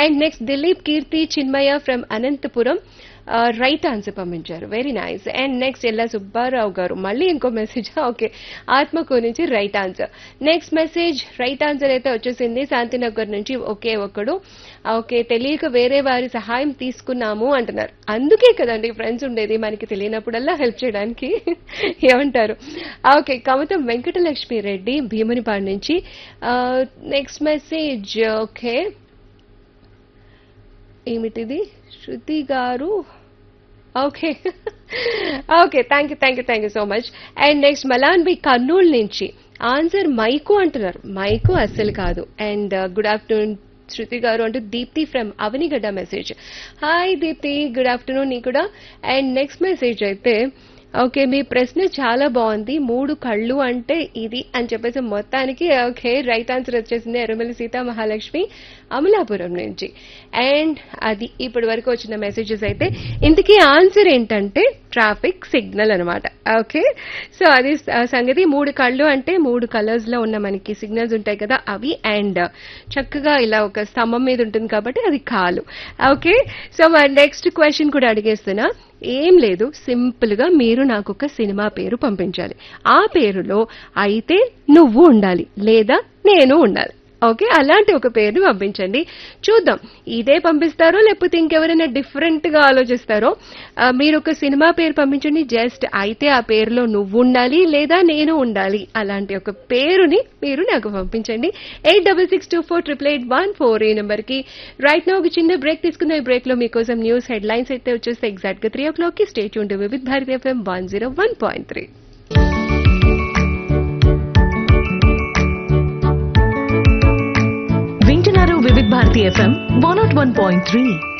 and next Dileep Keerthi Chinmaya from Anantapur right answer పంపించారు very nice and next Ella Subbarao garu మళ్ళీ ఇంకో మెసేజ్ ఓకే ఆత్మకు నుంచి right answer next message right answer అయితే వచ్చేసింది శాంతినగర్ నుంచి ఒకే ఒక్కడు ఓకే తెలియక వేరే వారి సహాయం తీసుకున్నాము అంటున్నారు అందుకే కదండి ఫ్రెండ్స్ ఉండేది మనకి తెలియనప్పుడల్లా హెల్ప్ చేయడానికి ఏమంటారు ఓకే కమతం వెంకటలక్ష్మి రెడ్డి భీమునిపాడు నుంచి నెక్స్ట్ మెసేజ్ ఓకే ఏమిటిది Shruti garu okay okay thank you thank you thank you so much and next Malan B Kurnool నుంచి ఆన్సర్ మైకు అంటున్నారు మైకు అస్సలు కాదు and good afternoon Shruti garu అంటూ Deepti from Avanigadda message hi Deepti good afternoon నీ కూడా అండ్ నెక్స్ట్ మెసేజ్ అయితే ఓకే మీ ప్రశ్న చాలా బాగుంది మూడు కళ్ళు అంటే ఇది అని చెప్పేసి మొత్తానికి ఓకే రైట్ ఆన్సర్ వచ్చేసింది ఎర్రమల్లి సీతా మహాలక్ష్మి అమలాపురం నుంచి అండ్ అది ఇప్పటి వరకు వచ్చిన మెసేజెస్ అయితే ఇంతకీ ఆన్సర్ ఏంటంటే ట్రాఫిక్ సిగ్నల్ అనమాట ఓకే సో అది స- సంగతి మూడు కళ్ళు అంటే మూడు కలర్స్ లో ఉన్న మనకి సిగ్నల్స్ ఉంటాయి కదా అవి అండ్ చక్కగా ఇలా ఒక స్తంభం మీద ఉంటుంది కాబట్టి అది కాలు ఓకే సో మరి నెక్స్ట్ క్వశ్చన్ కూడా అడిగేస్తున్నా ఏం లేదు సింపుల్ గా మీరు నాకు ఒక సినిమా పేరు పంపించాలి ఆ పేరులో అయితే నువ్వు ఉండాలి లేదా నేను ఉండాలి ఓకే అలాంటి ఒక పేరుని పంపించండి చూద్దాం ఇదే పంపిస్తారో లేకపోతే ఇంకెవరైనా డిఫరెంట్ గా ఆలోచిస్తారో ఆ, మీరు ఒక సినిమా పేరు పంపించండి జస్ట్ అయితే ఆ పేరులో నువ్వు ఉండాలి లేదా నేను ఉండాలి అలాంటి ఒక పేరుని మీరు నాకు పంపించండి eight double six two four triple eight one four ఈ నెంబర్ కి రైట్ నా ఒక చిన్న బ్రేక్ తీసుకుందాం ఈ బ్రేక్ లో మీకోసం న్యూస్ హెడ్ లైన్స్ అయితే వచ్చేస్తే ఎగ్జాక్ట్ గా త్రీ ఓ క్లాక్ కి స్టేట్ ఉంటే Vividh Bharati FM one zero one point three వింటున్నారు Vividh Bharati FM one nought one point three